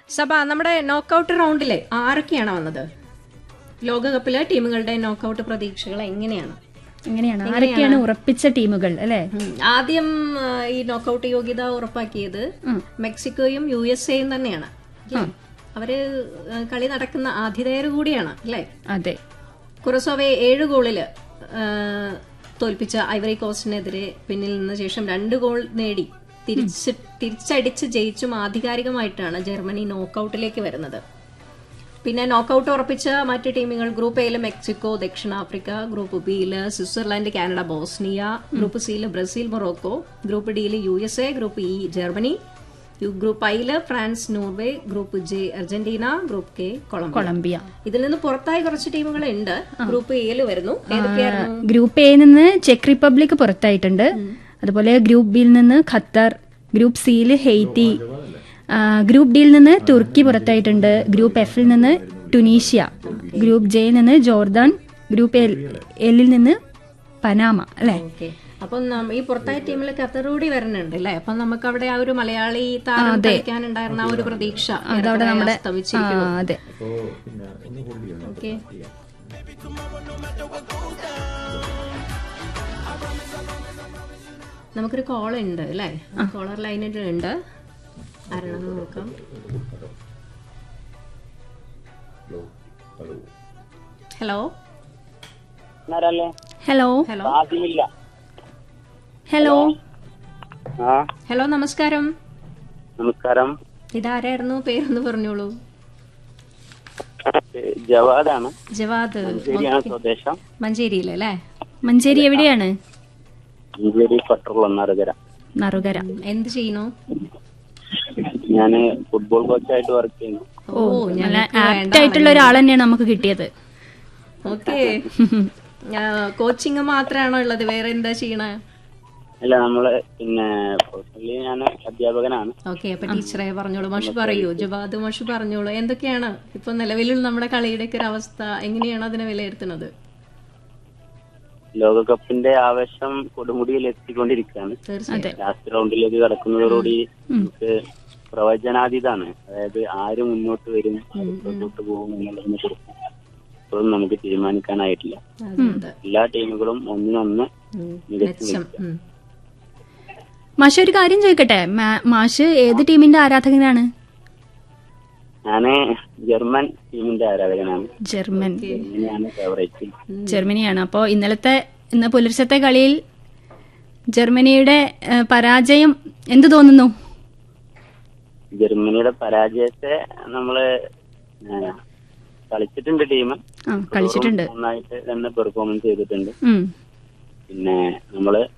സഭ നമ്മുടെ നോക്കൌട്ട് റൗണ്ടില് ആരൊക്കെയാണ് വന്നത് ലോകകപ്പിലെ ടീമുകളുടെ നോക്കൌട്ട് പ്രതീക്ഷകൾ എങ്ങനെയാണ് എങ്ങനെയാണ് ആരൊക്കെയാണ് ഉറപ്പിച്ച ടീമുകൾ അല്ലെ ഉം. ആദ്യം ആ, ഈ നോക്കൌട്ട് യോഗ്യത ഉറപ്പാക്കിയത് മെക്സിക്കോയും യു എസ് എയും തന്നെയാണ് ഇല്ലേ? അവര് ആ, കളി നടക്കുന്ന ആതിഥേയർ കൂടിയാണ് അല്ലേ അതെ കുറസോവയെ ഏഴ് ഗോളില് ആ, തോൽപ്പിച്ച ഐവറി കോസ്റ്റിനെതിരെ പിന്നിൽ നിന്ന ശേഷം രണ്ട് ഗോൾ നേടി തിരിച്ച് തിരിച്ചടിച്ച് ജയിച്ചും ആധികാരികമായിട്ടാണ് ജർമ്മനി നോക്കൌട്ടിലേക്ക് വരുന്നത് പിന്നെ നോക്കൌട്ട് ഉറപ്പിച്ച മറ്റ് ടീമുകൾ ഗ്രൂപ്പ് എയില് മെക്സിക്കോ ദക്ഷിണാഫ്രിക്ക ഗ്രൂപ്പ് ബിയില് സ്വിറ്റ്സർലാൻഡ് കാനഡ ബോസ്നിയ ഗ്രൂപ്പ് സിയില് ബ്രസീൽ മൊറോക്കോ ഗ്രൂപ്പ് ഡിയില് U S A group E Germany യു- ഗ്രൂപ്പ് ഐയില് France Norway group J Argentina group K Colombia Colombia ഇതിൽ നിന്ന് പുറത്തായ കുറച്ച് ടീമുകളുണ്ട് ഗ്രൂപ്പ് എയിൽ വരുന്നു ഏതൊക്കെയായിരുന്നു ഗ്രൂപ്പ് എ നിന്ന് ചെക്ക് റിപ്പബ്ലിക് പുറത്തായിട്ടുണ്ട് അതുപോലെ ഗ്രൂപ്പ് ബിയിൽ നിന്ന് ഖത്തർ ഗ്രൂപ്പ് സിയിൽ ഹെയ്റ്റി ആ, ഗ്രൂപ്പ് ഡിയിൽ നിന്ന് തുർക്കി പുറത്തായിട്ടുണ്ട് ഗ്രൂപ്പ് എഫിൽ നിന്ന് ടുനീഷ്യ ഗ്രൂപ്പ് ജെയിൽ നിന്ന് ജോർദാൻ ഗ്രൂപ്പ് എൽ എല്ലിൽ നിന്ന് പനാമ അല്ലെ ഓക്കെ അപ്പം നം- ഈ പുറത്തായ ടീമിൽ ഖത്തർ കൂടി വരുന്നുണ്ട് അല്ലേ അപ്പൊ നമുക്ക് അവിടെ ആ ഒരു മലയാളി താരം കളിക്കാനുണ്ടായിരുന്ന ആ ഒരു പ്രതീക്ഷ അതവിടെ നമ്മുടെ ആ, സ്തമിച്ചിരിക്കുന്നു അതെ ഓക്കെ നമുക്കൊരു കോൾ ഉണ്ട് അല്ലേ കോളർ ലൈനിൽ ഉണ്ട് ആരാണെന്ന് നോക്കാം ഹലോ ആരല്ലേ ഹലോ ഹലോ ആദ്യമില്ല ഹലോ ആ ഹലോ നമസ്കാരം നമസ്കാരം ഇതാരായിരുന്നു പേരൊന്ന് പറഞ്ഞോളൂ ഏ, ജവാദാണ് ജവാദ് ശരിയാണ് സ്വദേശം മഞ്ചേരിയിൽ അല്ലേ മഞ്ചേരി എവിടെയാണ് മഞ്ചേരി പട്ടറുള്ള ഒന്നരകര നറുകര എന്ത് ചെയ്യുന്നു ഞാന് ഫുട്ബോൾ കോച്ചായിട്ട് വർക്ക് ചെയ്യുന്നു ഓ നല്ല ആപ്റ്റ് ആയിട്ടുള്ള ഒരാൾ തന്നെയാണ് നമുക്ക് കിട്ടിയത് ഓക്കെ കോച്ചിങ് മാത്രമാണോ ഉള്ളത് വേറെ എന്താ ചെയ്യണേ അല്ല നമ്മള് പിന്നെ പേഴ്സണലി ഞാൻ അധ്യാപകനാണ് ഓക്കെ അപ്പൊ ടീച്ചറെ പറഞ്ഞോളൂ മാഷ് പറയൂ ജവാദ് മാഷ് പറഞ്ഞോളൂ എന്തൊക്കെയാണ് ഇപ്പൊ നിലവിലുള്ള നമ്മുടെ കളിയുടെ ഒക്കെ ഒരു അവസ്ഥ എങ്ങനെയാണ് അതിനെ വിലയിരുത്തുന്നത് ലോകകപ്പിന്റെ ആവേശം കൊടുമുടിയിൽ എത്തിക്കൊണ്ടിരിക്കുകയാണ് തീർച്ചയായും ലാസ്റ്റ് റൗണ്ടിലേക്ക് കടക്കുന്നതോടുകൂടി നമുക്ക് പ്രവചനാതീതാണ് അതായത് ആര് മുന്നോട്ട് വരും ആര് പുറകോട്ട് പോകും എന്നുള്ളതിനെ കുറിച്ച് ഇപ്പോഴും നമുക്ക് തീരുമാനിക്കാനായിട്ടില്ല അതെ, അതെ. എല്ലാ ടീമുകളും ഒന്നിനൊന്ന് ഉം. മികച്ചു മെച്ചം ഉം. മാഷ് ഒരു കാര്യം ചോദിക്കട്ടെ മാ- മാഷ് ഏത് ടീമിന്റെ ആരാധകനാണ് ഞാന് ജർമ്മൻ ടീമിന്റെ ആരാധകനാണ് ജർമ്മൻ ജർമ്മനിയാണ് ഫേവറേറ്റ് ജർമ്മനിയാണ് അപ്പോൾ ഇന്നലത്തെ ഇന്ന് പുലർച്ചത്തെ കളിയിൽ ജർമ്മനിയുടെ ഏ, പരാജയം എന്ത് തോന്നുന്നു ജർമ്മനിയുടെ പരാജയത്തെ നമ്മള് ആ, കളിച്ചിട്ടുണ്ട് ടീം ആ കളിച്ചിട്ടുണ്ട് നന്നായിട്ട് തന്നെ പെർഫോമൻസ് ചെയ്തിട്ടുണ്ട് ഉം. പിന്നെ നമ്മള്